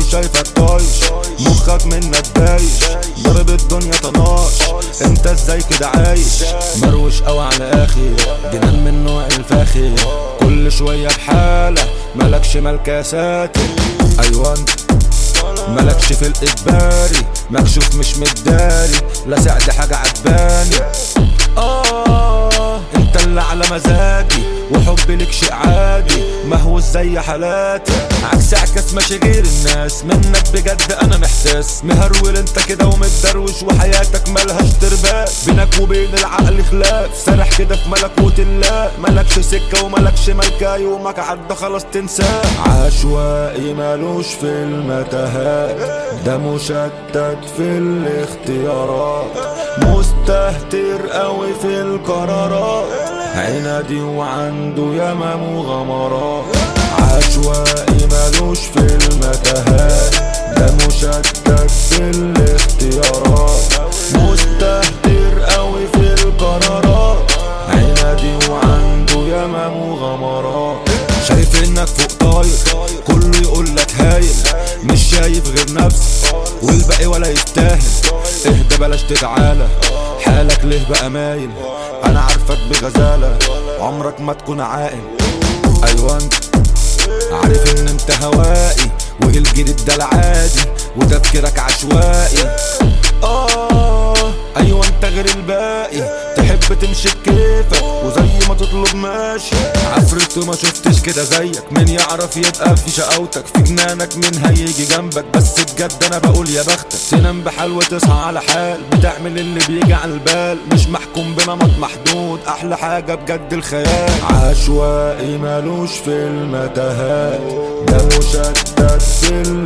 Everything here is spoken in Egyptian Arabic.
دول شايفك طايش مخك منك بايش ضرب الدنيا طناش انت ازاي كده عايش مروش قوي على اخي جنان من نوع الفاخر كل شوية بحالة ملكش ملك يا ساتر ايوه انت ملكش في الاجباري مكشوف مش متداري لا سعد حاجة عجباني اه انت اللي على مزاجي وحبي لك شيء عادي مهووس زي حالاتي عكس عكس ماشي غير الناس منك بجد انا محساس مهرول انت كده ومتدروش وحياتك ملهاش ترباس بينك وبين العقل خلاف سرح كده في ملكوت الله ملكش سكة وملكش ملكة يومك عدى خلاص تنساه عشوائي مالوش في المتاهات ده مشتت في الاختيارات مستهتر قوي في القرارات عنادي وعنده ياما مغامرات عشوائي مالوش في المتاهات ده مشتت في الاختيارات مستهتر قوي في القرارات عنادي وعنده ياما مغامرات شايف انك فوق طاير كله يقول لك هايل مش شايف غير نفسك والباقي ولا يستاهل اهدى بلاش تتعالى حالك ليه بقى مايل انا عارفك بغزالة عمرك ما تكون عاقل ايوه انت عارف ان انت هوائي والجديد ده العادي وتفكيرك عشوائي اه ايوه انت غير الباقي تحب تمشي بكيفك وزي ما تطلب ماشي عفرت وما شفتش كده زيك مين يعرف يبقى في شقاوتك في جنانك مين هيجي جنبك بس بجد انا بقول يا بختك تنام بحال وتصحى على حال بتعمل اللي بيجي على البال مش محكوم بنمط محدود احلى حاجة بجد الخيال عشوائي مالوش في المتاهات ده مشتت في